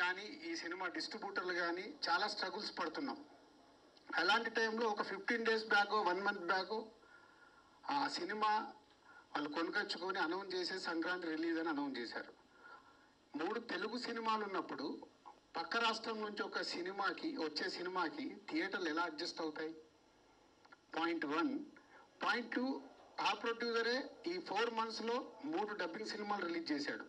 కానీ ఈ సినిమా డిస్ట్రిబ్యూటర్లు కానీ చాలా స్ట్రగుల్స్ పడుతున్నాం అలాంటి టైంలో ఒక fifteen days back one month back ఆ సినిమా వాళ్ళు కొనుకొచ్చుకొని అనౌన్స్ చేసే సంక్రాంతి రిలీజ్ అని అనౌన్స్ చేశారు మూడు తెలుగు సినిమాలు ఉన్నప్పుడు పక్క రాష్ట్రం నుంచి ఒక సినిమాకి వచ్చే సినిమాకి థియేటర్లు ఎలా అడ్జస్ట్ అవుతాయి పాయింట్ వన్ పాయింట్ టూ ఆ ప్రొడ్యూసరే ఈ ఫోర్ మంత్స్లో మూడు డబ్బింగ్ సినిమాలు రిలీజ్ చేశాడు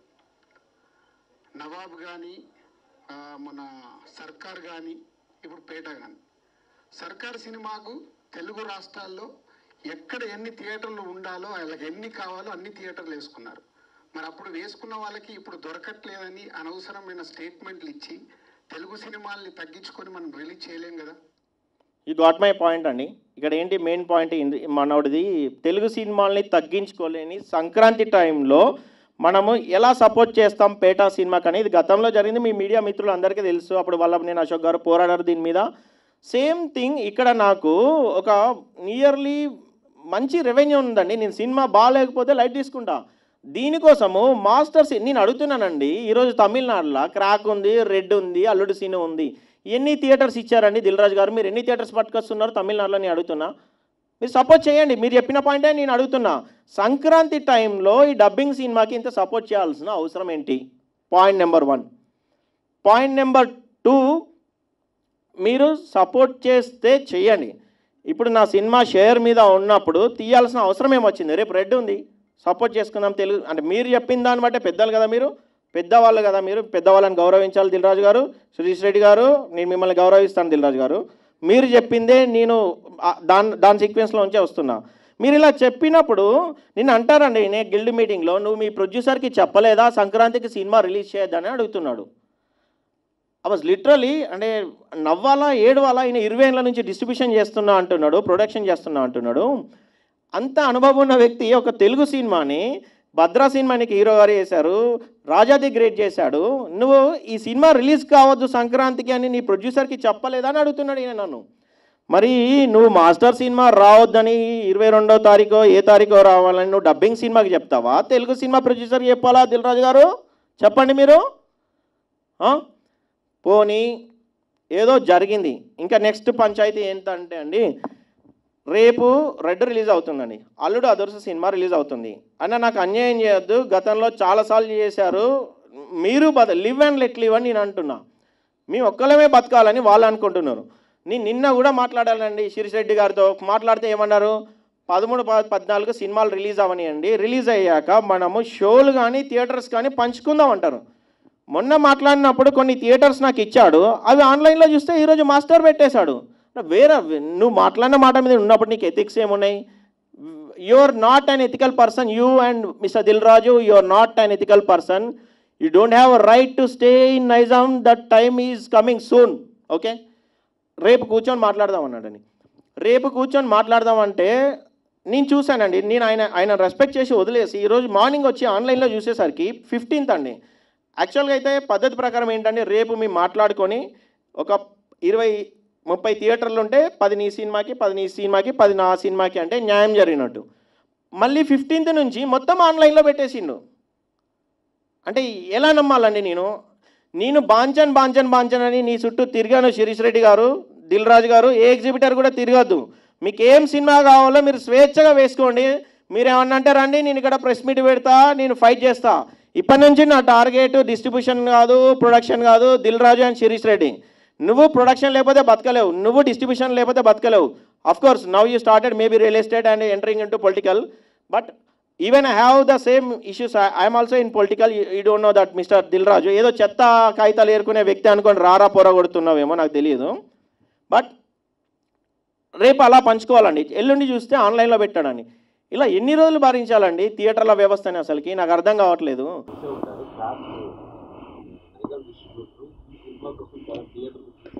నవాబ్ కానీ మన సర్కార్ కానీ ఇప్పుడు పేట కానీ సర్కార్ సినిమాకు తెలుగు రాష్ట్రాల్లో ఎక్కడ ఎన్ని థియేటర్లు ఉండాలో వాళ్ళకి ఎన్ని కావాలో అన్ని థియేటర్లు వేసుకున్నారు మరి అప్పుడు వేసుకున్న వాళ్ళకి ఇప్పుడు దొరకట్లేదని అనవసరమైన స్టేట్మెంట్లు ఇచ్చి తెలుగు సినిమాల్ని తగ్గించుకొని మనం రిలీజ్ చేయలేం కదా ఈ గాట్ మై పాయింట్ అండి ఇక్కడ ఏంటి మెయిన్ పాయింట్ ఏంటి మనోడిది తెలుగు సినిమాల్ని తగ్గించుకోలేని సంక్రాంతి టైంలో మనము ఎలా సపోర్ట్ చేస్తాం పేటా సినిమాకి అనేది గతంలో జరిగింది మీ మీడియా మిత్రులు అందరికీ తెలుసు అప్పుడు వల్లభనేని అశోక్ గారు పోరాడారు దీని మీద సేమ్ థింగ్ ఇక్కడ నాకు ఒక నియర్లీ మంచి రెవెన్యూ ఉందండి నేను సినిమా బాగాలేకపోతే లైట్ తీసుకుంటా దీనికోసము మాస్టర్స్ నేను అడుగుతున్నానండి ఈరోజు తమిళనాడులో క్రాక్ ఉంది రెడ్ ఉంది అల్లుడు సీన్ ఉంది ఎన్ని థియేటర్స్ ఇచ్చారండి దిల్రాజ్ గారు మీరు ఎన్ని థియేటర్స్ పట్టుకొస్తున్నారు తమిళనాడులో నేను అడుగుతున్నా మీరు సపోర్ట్ చేయండి మీరు చెప్పిన పాయింటే నేను అడుగుతున్నా సంక్రాంతి టైంలో ఈ డబ్బింగ్ సినిమాకి ఇంత సపోర్ట్ చేయాల్సిన అవసరం ఏంటి point number one point number two మీరు సపోర్ట్ చేస్తే చెయ్యండి ఇప్పుడు నా సినిమా షేర్ మీద ఉన్నప్పుడు తీయాల్సిన అవసరం ఏమొచ్చింది రేపు రెడ్ ఉంది సపోర్ట్ చేసుకుందాం తెలుగు అంటే మీరు చెప్పిన దాన్ని బట్టే పెద్దలు కదా మీరు పెద్దవాళ్ళు కదా మీరు పెద్దవాళ్ళని గౌరవించాలి దిల్రాజు గారు సురేష్ రెడ్డి గారు నేను మిమ్మల్ని గౌరవిస్తాను దిల్రాజు గారు మీరు చెప్పిందే నేను ఆ, దాని దాని సీక్వెన్స్లో ఉంచే వస్తున్నా మీరు ఇలా చెప్పినప్పుడు నిన్ను అంటారండి నేను గిల్డ్ మీటింగ్లో నువ్వు మీ ప్రొడ్యూసర్కి చెప్పలేదా సంక్రాంతికి సినిమా రిలీజ్ చేయొద్దని అడుగుతున్నాడు వాజ్ లిటరలీ అంటే నవ్వాలా ఏడవాలా ఈయన ఇరవై ఏళ్ళ నుంచి డిస్ట్రిబ్యూషన్ చేస్తున్నా అంటున్నాడు ప్రొడక్షన్ చేస్తున్నా అంటున్నాడు అంత అనుభవం ఉన్న వ్యక్తి ఒక తెలుగు సినిమాని భద్రా సినిమానికి హీరో గారు చేశారు రాజాది గ్రేట్ చేశాడు నువ్వు ఈ సినిమా రిలీజ్ కావద్దు సంక్రాంతికి అని నీ ప్రొడ్యూసర్కి చెప్పలేదా అని అడుగుతున్నాడు ఈయన నన్ను మరి నువ్వు మాస్టర్ సినిమా రావద్దని ఇరవై రెండో తారీఖు ఏ తారీఖు రావాలని నువ్వు డబ్బింగ్ సినిమాకి చెప్తావా తెలుగు సినిమా ప్రొడ్యూసర్కి చెప్పాలా దిల్రాజు గారు చెప్పండి మీరు ఆ? పోనీ ఏదో జరిగింది ఇంకా నెక్స్ట్ పంచాయతీ ఏంటంటే అండి రేపు రెడ్ రిలీజ్ అవుతుందండి అల్లుడు అదర్శ సినిమా రిలీజ్ అవుతుంది అన్న నాకు అన్యాయం చేయొద్దు గతంలో చాలాసార్లు చేశారు మీరు బత లివ్ అండ్ లెట్ లివ్ అని నేను అంటున్నా మేము ఒక్కలమే బతకాలని వాళ్ళు అనుకుంటున్నారు నేను నిన్న కూడా మాట్లాడాలండి శిరీష్ రెడ్డి గారితో మాట్లాడితే ఏమన్నారు పదమూడు ప- పద్నాలుగు సినిమాలు రిలీజ్ అవనియండి రిలీజ్ అయ్యాక మనము షోలు కానీ థియేటర్స్ కానీ పంచుకుందాం అంటారు మొన్న మాట్లాడినప్పుడు కొన్ని థియేటర్స్ నాకు ఇచ్చాడు అవి ఆన్లైన్లో చూస్తే ఈరోజు మాస్టర్ పెట్టేశాడు వేరే నువ్వు మాట్లాడిన మాట మీద ఉన్నప్పుడు నీకు ఎథిక్స్ ఏమున్నాయి you are not unethical person you and mister Dil Raju you are not unethical person you don't have right to stay in Nizam that time is coming soon okay రేపు కూర్చొని మాట్లాడదాం అన్నాడని రేపు కూర్చొని మాట్లాడదామంటే నేను చూశానండి నేను ఆయన ఆయన రెస్పెక్ట్ చేసి వదిలేసి ఈరోజు మార్నింగ్ వచ్చి ఆన్లైన్లో చూసేసరికి ఫిఫ్టీన్త్ అండి యాక్చువల్గా అయితే పద్ధతి ప్రకారం ఏంటంటే రేపు మేము మాట్లాడుకొని ఒక ఇరవై ముప్పై థియేటర్లు ఉంటే పది నీ సినిమాకి పది నీ సినిమాకి పది నా సినిమాకి అంటే న్యాయం జరిగినట్టు మళ్ళీ ఫిఫ్టీన్త్ నుంచి మొత్తం ఆన్లైన్లో పెట్టేసిండు అంటే ఎలా నమ్మాలండి నేను నేను బాంచన్ బాంచన్ బాంచన్ అని నీ చుట్టూ తిరిగాను శిరీష్ రెడ్డి గారు దిల్ రాజు గారు ఏ ఎగ్జిబిటర్ కూడా తిరగద్దు మీకు ఏం సినిమా కావాలో మీరు స్వేచ్ఛగా వేసుకోండి మీరు ఏమన్నా అంటే రండి నేను ఇక్కడ ప్రెస్ మీట్ పెడతా నేను ఫైట్ చేస్తా ఇప్పటి నుంచి నా టార్గెట్ డిస్ట్రిబ్యూషన్ కాదు ప్రొడక్షన్ కాదు దిల్ రాజు అండ్ శిరీష్ రెడ్డి నువ్వు ప్రొడక్షన్ లేకపోతే బతకలేవు నువ్వు డిస్ట్రిబ్యూషన్ లేకపోతే బతకలేవు of course now you started maybe real estate and entering into political but even I have the same issues I'm also in political you don't know that mister Dil Raju ఏదో చెత్త కాగితాలు ఏరుకునే వ్యక్తి అనుకొని రారా పొర కొడుతున్నావేమో నాకు తెలియదు బట్ రేపు అలా పంచుకోవాలండి ఎల్లుండి చూస్తే ఆన్లైన్లో పెట్టాడని ఇలా ఎన్ని రోజులు భరించాలండి థియేటర్ల వ్యవస్థని అసలుకి నాకు అర్థం కావట్లేదు చూసే ఉంటారు క్లాస్ మెడికల్ డిస్ట్రిబ్యూటర్ ఈ సినిమా కోసం చాలా థియేటర్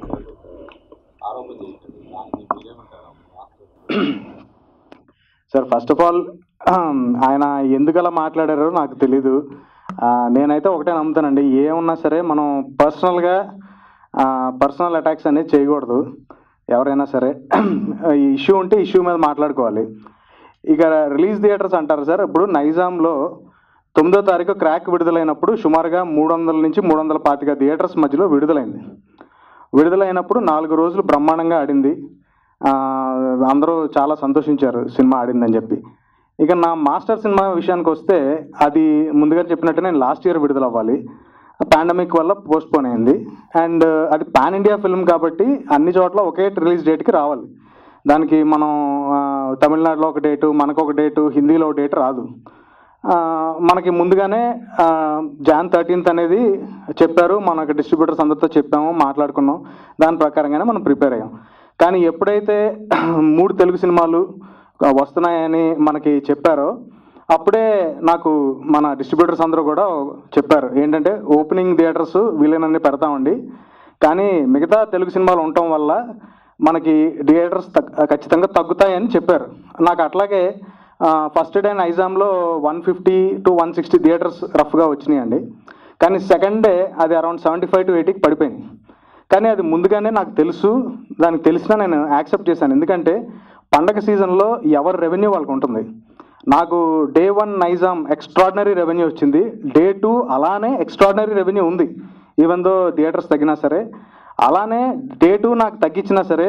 ఆరోపణ చేస్తుంది దాన్ని మీరేమంటారు master sir first of all ఆయన ఎందుకలా మాట్లాడారో నాకు తెలీదు ఆ, నేనైతే ఒకటే నమ్ముతానండి ఏమున్నా సరే మనం పర్సనల్గా పర్సనల్ అటాక్స్ అనేది చేయకూడదు ఎవరైనా సరే ఈ ఇష్యూ ఉంటే ఇష్యూ మీద మాట్లాడుకోవాలి ఇక రిలీజ్ థియేటర్స్ అంటారు సార్ ఇప్పుడు నైజాంలో తొమ్మిదో తారీఖు క్రాక్ విడుదలైనప్పుడు సుమారుగా మూడు వందల నుంచి మూడు వందల పాతిక థియేటర్స్ మధ్యలో విడుదలైంది విడుదలైనప్పుడు నాలుగు రోజులు బ్రహ్మాండంగా ఆడింది ఆ, అందరూ చాలా సంతోషించారు సినిమా ఆడిందని చెప్పి ఇక నా మాస్టర్ సినిమా విషయానికి వస్తే అది ముందుగా చెప్పినట్టు నేను లాస్ట్ ఇయర్ విడుదల అవ్వాలి పాండమిక్ వల్ల పోస్ట్ పోన్ అయింది అండ్ అది పాన్ ఇండియా ఫిల్మ్ కాబట్టి అన్ని చోట్ల ఒకే రిలీజ్ డేట్కి రావాలి దానికి మనం ఆ, తమిళనాడులో ఒక డేటు మనకు ఒక డేటు హిందీలో ఒక డేట్ రాదు ఆ, మనకి ముందుగానే ఆ, జాన్ థర్టీన్త్ అనేది చెప్పారు మనకు డిస్ట్రిబ్యూటర్స్ అందరితో చెప్పాము మాట్లాడుకున్నాం దాని ప్రకారంగానే మనం ప్రిపేర్ అయ్యాం కానీ ఎప్పుడైతే మూడు తెలుగు సినిమాలు వస్తున్నాయని మనకి చెప్పారో అప్పుడే నాకు మన డిస్ట్రిబ్యూటర్స్ అందరూ కూడా చెప్పారు ఏంటంటే ఓపెనింగ్ థియేటర్స్ వీలైనన్ని పెడతామండి కానీ మిగతా తెలుగు సినిమాలు ఉండటం వల్ల మనకి థియేటర్స్ తగ్- ఖచ్చితంగా తగ్గుతాయని చెప్పారు నాకు అట్లాగే ఫస్ట్ డే నైజాంలో one fifty to one sixty theatres రఫ్గా వచ్చినాయండి కానీ సెకండ్ డే అది అరౌండ్ సెవెంటీ ఫైవ్ టు ఎయిటీకి పడిపోయింది కానీ అది ముందుగానే నాకు తెలుసు దానికి తెలిసినా నేను యాక్సెప్ట్ చేశాను ఎందుకంటే పండగ సీజన్లో ఎవరి రెవెన్యూ వాళ్ళకి ఉంటుంది నాకు day one Nizam extraordinary revenue వచ్చింది డే టూ అలానే ఎక్స్ట్రాడినరీ రెవెన్యూ ఉంది ఈవెన్ దో థియేటర్స్ తగ్గినా సరే అలానే డే టూ నాకు తగ్గించినా సరే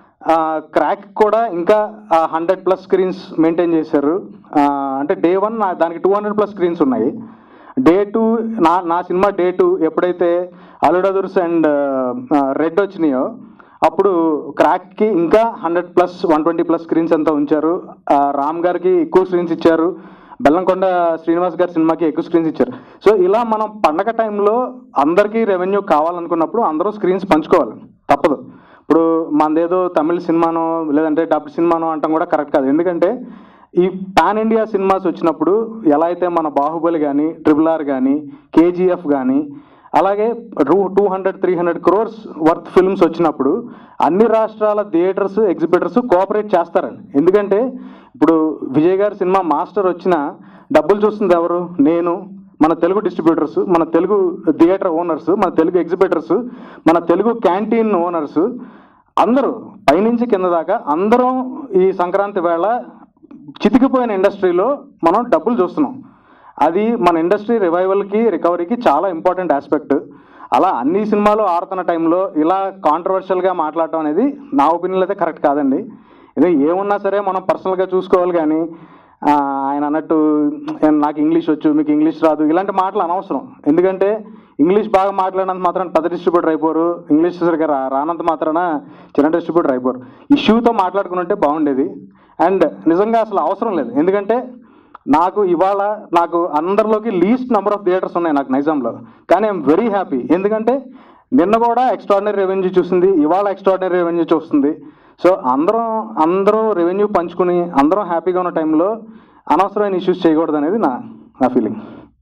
క్రాక్ కూడా ఇంకా హండ్రెడ్ ప్లస్ స్క్రీన్స్ మెయింటైన్ చేశారు ఆ, అంటే డే వన్ దానికి టూ హండ్రెడ్ ప్లస్ స్క్రీన్స్ ఉన్నాయి డే టూ నా నా సినిమా డే టూ ఎప్పుడైతే అలుడదుర్స్ అండ్ రెడ్ వచ్చినాయో అప్పుడు క్రాక్కి ఇంకా hundred plus one twenty plus screens అంతా ఉంచారు ఆ, రామ్ గారికి ఎక్కువ స్క్రీన్స్ ఇచ్చారు బెల్లంకొండ శ్రీనివాస్ గారి సినిమాకి ఎక్కువ స్క్రీన్స్ ఇచ్చారు సో ఇలా మనం పండగ టైంలో అందరికీ రెవెన్యూ కావాలనుకున్నప్పుడు అందరూ స్క్రీన్స్ పంచుకోవాలి తప్పదు ఇప్పుడు మనదేదో తమిళ సినిమానో లేదంటే డబ్ సినిమానో అంటాం కూడా కరెక్ట్ కాదు ఎందుకంటే ఈ పాన్ ఇండియా సినిమాస్ వచ్చినప్పుడు ఎలా అయితే మన బాహుబలి కానీ ట్రిపుల్ ఆర్ కానీ కేజీఎఫ్ కానీ అలాగే two two hundred three hundred crores worth films వచ్చినప్పుడు అన్ని రాష్ట్రాల థియేటర్స్ ఎగ్జిబిటర్స్ కోఆపరేట్ చేస్తారండి ఎందుకంటే ఇప్పుడు విజయ్ గారి సినిమా మాస్టర్ వచ్చిన డబ్బులు చూస్తుంది ఎవరు నేను మన తెలుగు డిస్ట్రిబ్యూటర్స్ మన తెలుగు థియేటర్ ఓనర్స్ మన తెలుగు ఎగ్జిబిటర్స్ మన తెలుగు క్యాంటీన్ ఓనర్స్ అందరూ పైనుంచి కింద దాకా అందరం ఈ సంక్రాంతి వేళ చితికిపోయిన ఇండస్ట్రీలో మనం డబ్బులు చూస్తున్నాం అది మన ఇండస్ట్రీ రివైవల్కి రికవరీకి చాలా ఇంపార్టెంట్ ఆస్పెక్ట్ అలా అన్ని సినిమాలు ఆడుతున్న టైంలో ఇలా కాంట్రవర్షియల్గా మాట్లాడటం అనేది నా ఒపీనియన్ అయితే కరెక్ట్ కాదండి ఇది ఏమున్నా సరే మనం పర్సనల్గా చూసుకోవాలి కానీ ఆ, ఆయన అన్నట్టు "ఏం నాకు ఇంగ్లీష్ వచ్చు మీకు ఇంగ్లీష్ రాదు ఇలాంటి మాటలు అనవసరం ఎందుకంటే ఇంగ్లీష్ బాగా మాట్లాడినంత మాత్రం పెద్ద డిస్ట్రిబ్యూటర్ అయిపోరు ఇంగ్లీష్ సరిగ్గా రా రానంత మాత్రాన చిన్న డిస్ట్రిబ్యూటర్ అయిపోరు ఇష్యూతో మాట్లాడుకుని ఉంటే బాగుండేది అండ్ నిజంగా అసలు అవసరం లేదు ఎందుకంటే నాకు ఇవాళ నాకు అందరిలోకి లీస్ట్ నెంబర్ ఆఫ్ థియేటర్స్ ఉన్నాయి నాకు నైజాంలో కానీ ఐఎమ్ వెరీ హ్యాపీ ఎందుకంటే నిన్న కూడా ఎక్స్ట్రాడినరీ రెవెన్యూ చూసింది ఇవాళ ఎక్స్ట్రాడినరీ రెవెన్యూ చూస్తుంది సో అందరం అందరూ రెవెన్యూ పంచుకుని అందరం హ్యాపీగా ఉన్న టైంలో అనవసరమైన ఇష్యూస్ చేయకూడదు అనేది నా నా ఫీలింగ్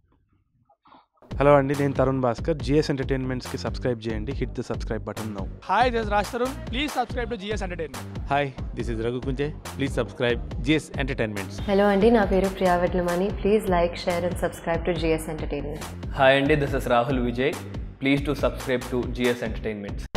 హలో అండి నేను తరుణ్ భాస్కర్ జిఎస్ ఎంటర్టైన్మెంట్స్కి సబ్స్క్రైబ్ చేయండి hit the subscribe button now Hi, this is Raj Tarun. Please subscribe to GS Entertainment. Hi this is Raghu Kunche please subscribe GS entertainments hello అండి నా పేరు Priya Vetlamani please like share and subscribe to GS entertainment hi అండి this is Rahul Vijay please to subscribe to GS entertainments